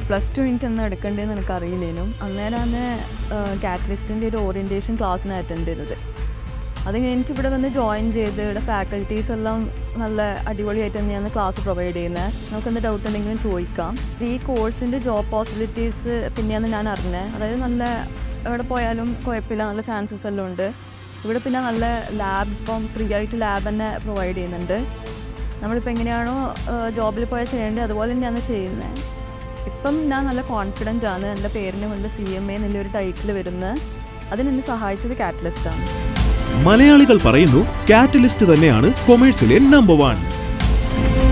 plus two എനിക്ക് എന്ന് എടുക്കേണ്ടതെന്ന് എനിക്ക് അറിയില്ലേനും അന്നേരമാണ് കാറ്റലിസ്റ്റിൻ്റെ ഒരു ഓറിയൻറ്റേഷൻ ക്ലാസ്സിന് അറ്റൻഡ് ചെയ്തത് അത് കഴിഞ്ഞിട്ട് ഇവിടെ വന്ന് ജോയിൻ ചെയ്ത് ഇവിടെ ഫാക്കൽറ്റീസ് എല്ലാം നല്ല അടിപൊളിയായിട്ട് തന്നെയാണ് ക്ലാസ് പ്രൊവൈഡ് ചെയ്യുന്നത് നമുക്ക് എന്ത് ഡൗട്ട് ഉണ്ടെങ്കിലും ചോദിക്കാം ഈ കോഴ്സിൻ്റെ ജോബ് പോസിബിലിറ്റീസ് പിന്നെയാണ് ഞാൻ അറിഞ്ഞത് അതായത് നല്ല എവിടെ പോയാലും കുഴപ്പമില്ല നല്ല ചാൻസസ് എല്ലാം ഉണ്ട് ഇവിടെ പിന്നെ നല്ല ലാബ് ഇപ്പം ഫ്രീ ആയിട്ട് ലാബ് തന്നെ പ്രൊവൈഡ് ചെയ്യുന്നുണ്ട് നമ്മളിപ്പോൾ എങ്ങനെയാണോ ജോബിൽ പോയാൽ ചെയ്യേണ്ടത് അതുപോലെ തന്നെയാണ് ചെയ്യുന്നത് ഇപ്പം ഞാൻ നല്ല കോൺഫിഡൻ്റ് ആണ് എൻ്റെ പേരിന് മുന്നിൽ സി എം എ എന്നുള്ളൊരു ടൈറ്റിൽ വരുന്നത് അതിനെന്നെ സഹായിച്ചത് കാറ്റലിസ്റ്റാണ് മലയാളികൾ പറയുന്നു കാറ്റലിസ്റ്റ് തന്നെയാണ് കൊമേഴ്സിലെ നമ്പർ വൺ